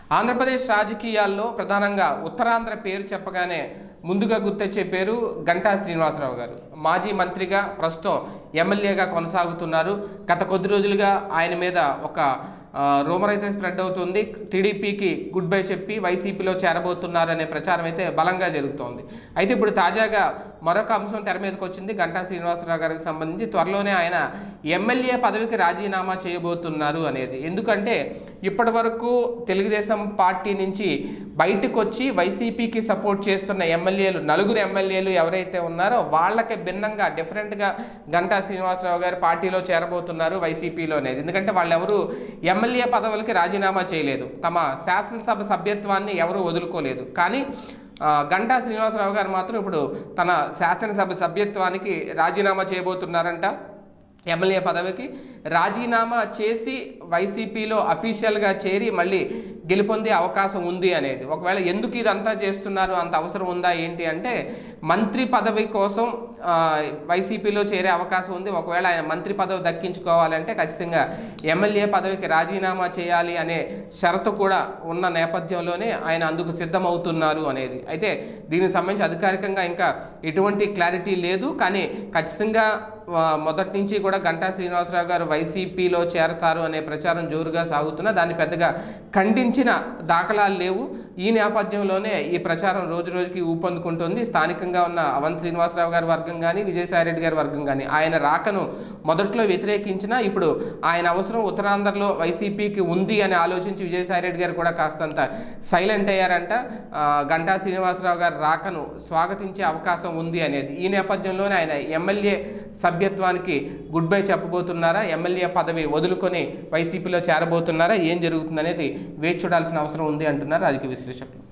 ఆంధ్రప్రదేశ్ రాజకీయాల్లో ప్రధానంగా ఉత్తరాంధ్ర పేరు చెప్పగానే ముందుగా గుర్తొచ్చే పేరు గంటా శ్రీనివాసరావు గారు మాజీ మంత్రిగా ప్రస్తుతం ఎమ్మెల్యేగా కొనసాగుతున్నారు గత కొద్ది రోజులుగా ఆయన మీద ఒక ఆ, రూమర్ అయితే స్ప్రెడ్ అవుతుంది టీడీపీకి గుడ్ బై చెప్పి వైసీపీలో చేరబోతున్నారనే ప్రచారం అయితే బలంగా జరుగుతోంది అయితే ఇప్పుడు తాజాగా మరొక అంశం తెర మీదకి వచ్చింది గంటా శ్రీనివాసరావు గారికి సంబంధించి త్వరలోనే ఆయన ఎమ్మెల్యే పదవికి రాజీనామా చేయబోతున్నారు అనేది ఎందుకంటే ఇప్పటి వరకు తెలుగుదేశం పార్టీ నుంచి బయటకు వచ్చి వైసీపీకి సపోర్ట్ చేస్తున్న ఎమ్మెల్యేలు నలుగురు ఎమ్మెల్యేలు ఎవరైతే ఉన్నారో వాళ్ళకి భిన్నంగా డిఫరెంట్గా గంటా శ్రీనివాసరావు గారు పార్టీలో చేరబోతున్నారు వైసీపీలో అనేది ఎందుకంటే వాళ్ళెవరు ఎమ్మెల్యే పదవులకి రాజీనామా చేయలేదు తమ శాసనసభ సభ్యత్వాన్ని ఎవరు వదులుకోలేదు కానీ ఆ, గంటా శ్రీనివాసరావు గారు మాత్రం ఇప్పుడు తన శాసనసభ సభ్యత్వానికి రాజీనామా చేయబోతున్నారంట ఎమ్మెల్యే పదవికి రాజీనామా చేసి వైసీపీలో అఫీషియల్గా చేరి మళ్ళీ గెలుపొందే అవకాశం ఉంది అనేది ఒకవేళ ఎందుకు ఇదంతా చేస్తున్నారు అంత అవసరం ఉందా ఏంటి అంటే మంత్రి పదవి కోసం ఆ, వైసీపీలో చేరే అవకాశం ఉంది ఒకవేళ ఆయన మంత్రి పదవి దక్కించుకోవాలంటే ఖచ్చితంగా ఎమ్మెల్యే పదవికి రాజీనామా చేయాలి అనే షరతు కూడా ఉన్న నేపథ్యంలోనే ఆయన అందుకు సిద్ధమవుతున్నారు అనేది అయితే దీనికి సంబంధించి అధికారికంగా ఇంకా ఎటువంటి క్లారిటీ లేదు కానీ ఖచ్చితంగా ఆ, మొదటి నుంచి కూడా గంటా శ్రీనివాసరావు గారు వైసీపీలో చేరతారు అనే ప్రచారం జోరుగా సాగుతున్నా దాన్ని పెద్దగా ఖండించిన దాఖలాలు లేవు ఈ నేపథ్యంలోనే ఈ ప్రచారం రోజు రోజుకి ఊపందుకుంటుంది స్థానికంగా ఉన్న అవంత్ శ్రీనివాసరావు గారి వర్గం కానీ విజయసాయిరెడ్డి గారి వర్గం కానీ ఆయన రాకను మొదట్లో వ్యతిరేకించినా ఇప్పుడు ఆయన అవసరం ఉత్తరాంధ్రలో వైసీపీకి ఉంది అని ఆలోచించి విజయసాయిరెడ్డి గారు కూడా కాస్తంత సైలెంట్ అయ్యారంట ఆ, గంటా శ్రీనివాసరావు గారి రాకను స్వాగతించే అవకాశం ఉంది అనేది ఈ నేపథ్యంలోనే ఆయన ఎమ్మెల్యే సభ్యత్వానికి గుడ్ బై చెప్పబోతున్నారా ఎమ్మెల్యే పదవి వదులుకొని వైసీపీలో చేరబోతున్నారా ఏం జరుగుతుందనేది వేచి చూడాల్సిన అవసరం ఉంది అంటున్నారు రాజకీయ విశ్లేషకులు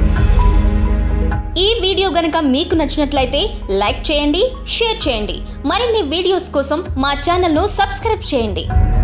ఈ వీడియో గనుక మీకు నచ్చినట్లయితే లైక్ చేయండి షేర్ చేయండి మరిన్ని వీడియోస్ కోసం మా ఛానల్ను సబ్స్క్రైబ్ చేయండి